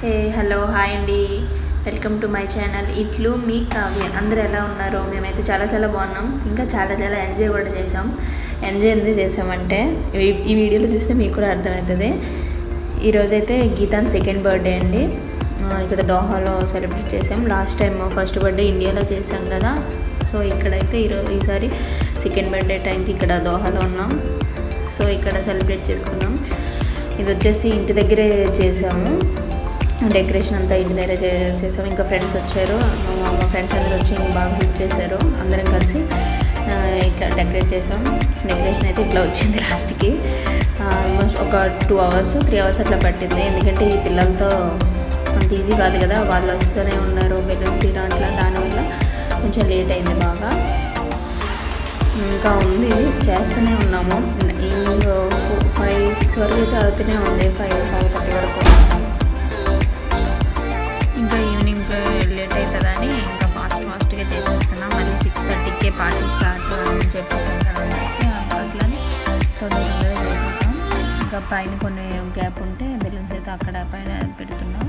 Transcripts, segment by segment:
ఏ hello hi అండి welcome to my channel ఇట్లు మీ కావ్య అందరూ ఎలా ఉన్నారు మేమైతే చాలా చాలా బాగున్నాం ఇంకా చాలా చాలా ఎంజాయ్ కూడా చేసాం ఎంజాయ్ ఎందుకు చేసామంటే ఈ- ఈ వీడియోలో చూస్తే మీకు కూడా అర్థమవుతుంది ఈరోజైతే గీతాన్ సెకండ్ బర్త్డే అండి ఆ, ఇక్కడ దోహాలో సెలబ్రేట్ చేసాం లాస్ట్ టైం ఫస్ట్ బర్త్డే ఇండియాలో చేసాం కదా సో ఇక్కడైతే ఈరోజు ఈసారి సెకండ్ బర్త్డే టైంకి ఇక్కడ దోహాలో ఉన్నాం సో ఇక్కడ సెలబ్రేట్ చేసుకున్నాం ఇది వచ్చేసి ఇంటి దగ్గరే చేసాము డెకరేషన్ అంతా ఇంటి దగ్గర చే- చేసాము ఇంకా ఫ్రెండ్స్ వచ్చారు మా మా ఫ్రెండ్స్ అందరూ వచ్చి బాగా హెల్ప్ చేశారు అందరం కలిసి ఆ, ఇట్లా డెకరేట్ చేసాం డెకరేషన్ అయితే ఇట్లా వచ్చింది లాస్ట్కి ఆల్మోస్ట్ ఒక టూ అవర్స్ త్రీ అవర్స్ అట్లా పట్టింది ఎందుకంటే ఈ పిల్లలతో అంత ఈజీ కాదు కదా వాళ్ళు వస్తూనే ఉన్నారు బెలూన్స్ తీయడం అట్లా దానివల్ల కొంచెం లేట్ అయింది బాగా ఇంకా ఉంది చేస్తూనే ఉన్నాము ఈవినింగ్ ఫైవ్ సిక్స్ వరకు అయితే అవుతూనే ఉంది ఫైవ్ ఫైవ్ థర్టీ వరకు ఇంకా ఈవినింగ్ లేట్ అవుతుందని ఇంకా ఫాస్ట్ ఫాస్ట్గా చేసేస్తున్నాం మళ్ళీ సిక్స్ థర్టీకే పార్టీ స్టార్ట్ అని చెప్పేసాం కదా అందరికీ అట్లని తొందర తొందరగా చేసేసాం ఇంకా పైన కొన్ని గ్యాప్ ఉంటే బెలూన్స్ అయితే అక్కడ పైన పెడుతున్నాం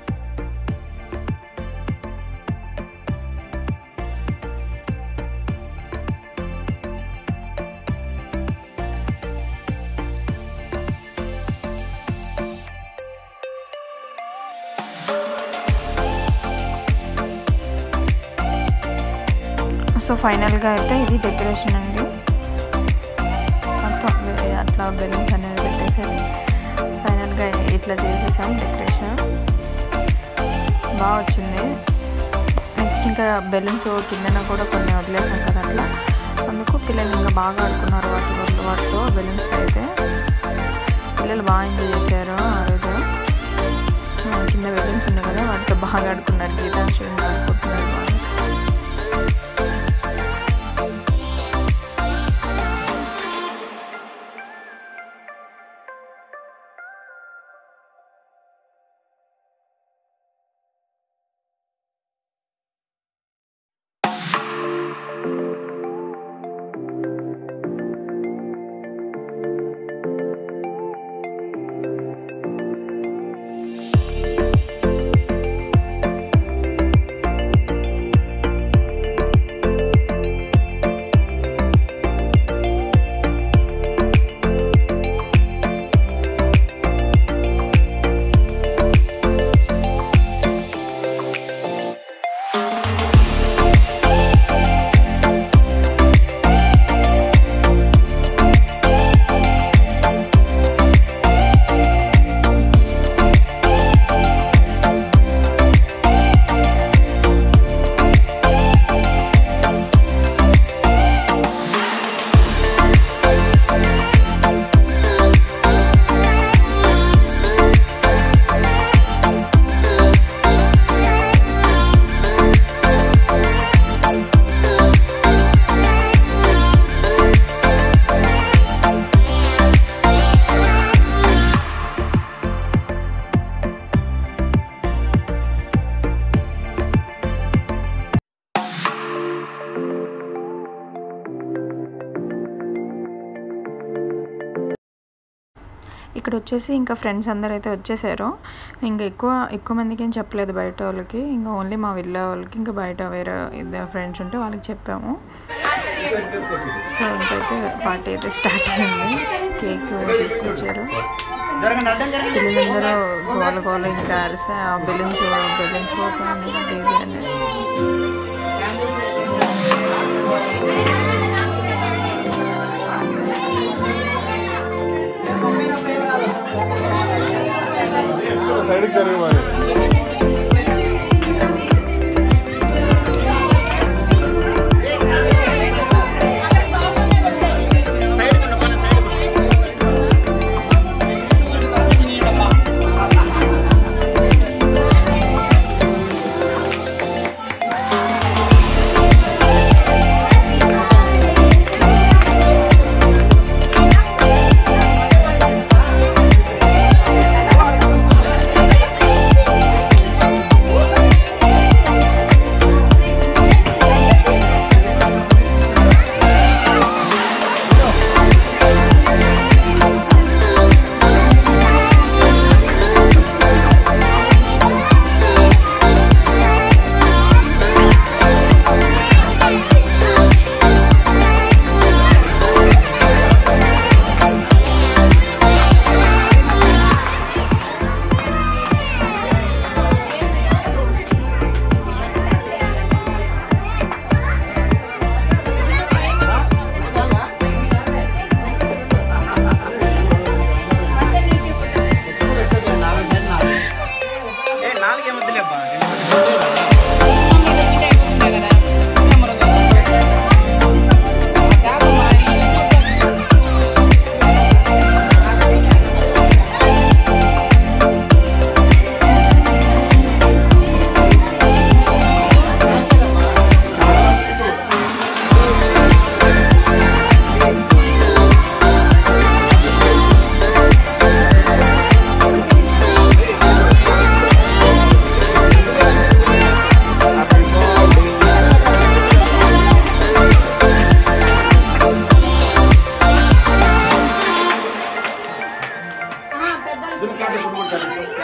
సో ఫైనల్గా అయితే ఇది డెకరేషన్ అండి అట్లా అట్లా బెలూన్స్ అనేది పెట్టేసేది ఫైనల్గా ఇట్లా చేసేసాం డెకరేషన్ బాగా వచ్చింది నెక్స్ట్ ఇంకా బెలూన్స్ కిందన కూడా కొన్ని వదిలేసాం కదా అట్లా అందుకు పిల్లలు ఇంకా బాగా ఆడుకున్నారు వాటి వల్ల వాటితో బెలూన్స్ అయితే పిల్లలు బాగా ఎంజాయ్ చేశారు ఆ రోజు ఆ, కింద బెలూన్స్ ఉన్నాయి కదా వాటితో బాగా ఆడుకున్నారు గీతా స్టూడెంట్ ఆడుకుంటున్నారు బాగా ఇక్కడ వచ్చేసి ఇంకా ఫ్రెండ్స్ అందరు అయితే వచ్చేసారు ఇంకా ఎక్కువ ఎక్కువ మందికి ఏం చెప్పలేదు బయట వాళ్ళకి ఇంకా ఓన్లీ మా వెళ్ళే వాళ్ళకి ఇంకా బయట వేరే ఇద్దరు ఫ్రెండ్స్ ఉంటే వాళ్ళకి చెప్పాము సో ఇంకైతే పార్టీ అయితే స్టార్ట్ అయింది కేక్ తీసుకొచ్చారు పిల్లలందరూ గోల గోల ఇంకా అరిసే ఆ బెలూన్స్ బెలూన్స్ కోసం అని ఇది అని సైడ్కి జరగమని Thank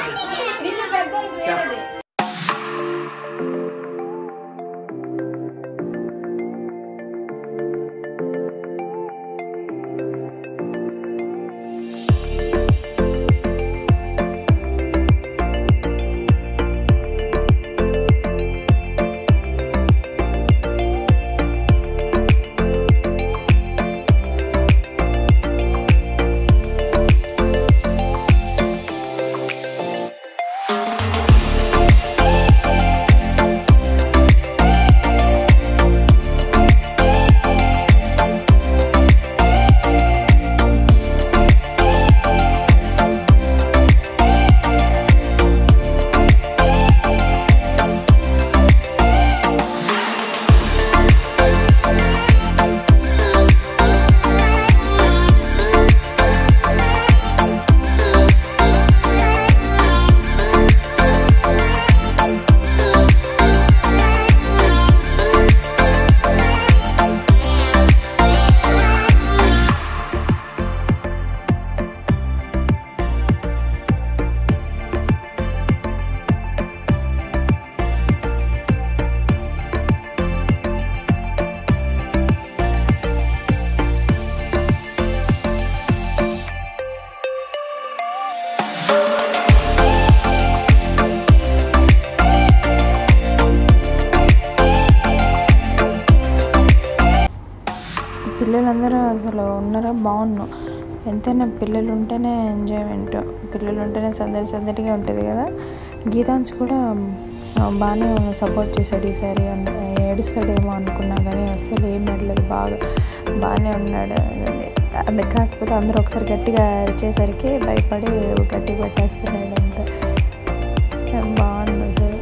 పిల్లలందరూ అసలు ఉన్నారా బాగున్నాం ఎంతైనా పిల్లలు ఉంటేనే ఎంజాయ్మెంట్ పిల్లలు ఉంటేనే సందడి సందడిగా ఉంటుంది కదా గీతాంశ్ కూడా ఆ, బాగానే సపోర్ట్ చేశాడు ఈసారి అంత ఏడుస్తాడేమో అనుకున్నా కానీ అసలు ఏం ఏడలేదు బాగా బాగానే ఉన్నాడు అది కాకపోతే అందరూ ఒకసారి గట్టిగా అరిచేసరికి భయపడి గట్టి పెట్టేస్తున్నాడు అంతా బాగుంది అసలు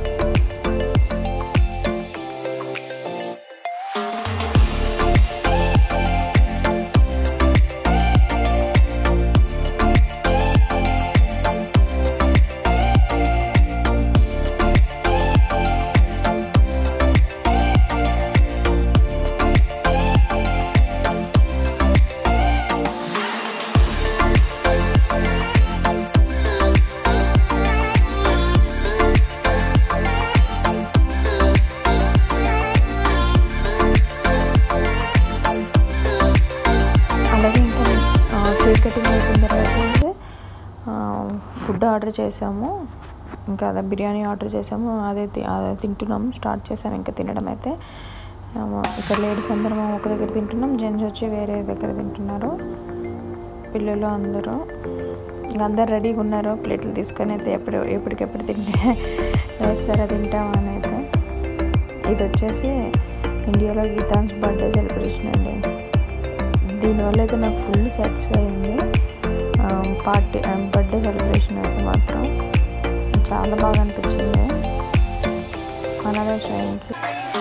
అలాగే ఇంకా ఆ, కేక్ కటింగ్ అయిపోయిన తర్వాత అయితే ఆ, ఫుడ్ ఆర్డర్ చేసాము ఇంకా అదే బిర్యానీ ఆర్డర్ చేసాము అదే తి- అదే తింటున్నాము స్టార్ట్ చేసాము ఇంకా తినడం అయితే ఆ, ఇక్కడ లేడీస్ అందరం ఒక దగ్గర తింటున్నాం జెంట్స్ వచ్చి వేరే దగ్గర తింటున్నారు పిల్లలు అందరూ ఇంకా అందరు రెడీగా ఉన్నారు ప్లేట్లు తీసుకొని అయితే ఎప్పుడు ఎప్పటికెప్పుడు తింటే వేస్తారా తింటామని అయితే ఇది వచ్చేసి ఇండియాలో గీతాన్స్ బర్త్డే సెలబ్రేషన్ అండి దీనివల్ల అయితే నాకు ఫుల్ సాటిస్ఫై అయింది పార్టీ బర్త్డే సెలబ్రేషన్ అయితే మాత్రం చాలా బాగా అనిపించింది అనాథ శ్రేణికి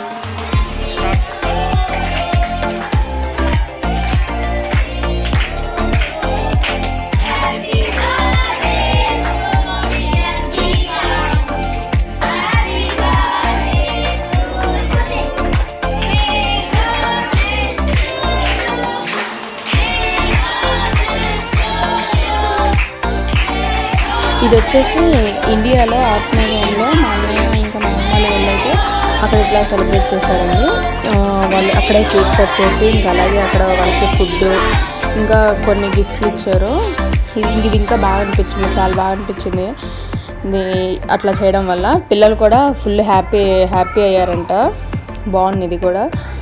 ఇది వచ్చేసి ఇండియాలో ఆత్మీయంలో మా అన్నయ్య ఇంకా మా అమ్మ వాళ్ళు అయితే అక్కడ ఇట్లా సెలబ్రేట్ చేశారండి ఆ, వాళ్ళు అక్కడే కేక్ కట్ చేసి ఇంకా అలాగే అక్కడ వాళ్ళకి ఫుడ్ ఇంకా కొన్ని గిఫ్ట్లు ఇచ్చారు ఇది ఇది ఇంకా బాగా అనిపించింది చాలా బాగా అనిపించింది ఇది అట్లా చేయడం వల్ల పిల్లలు కూడా ఫుల్ హ్యాపీ హ్యాపీ అయ్యారంట బాగుంది ఇది కూడా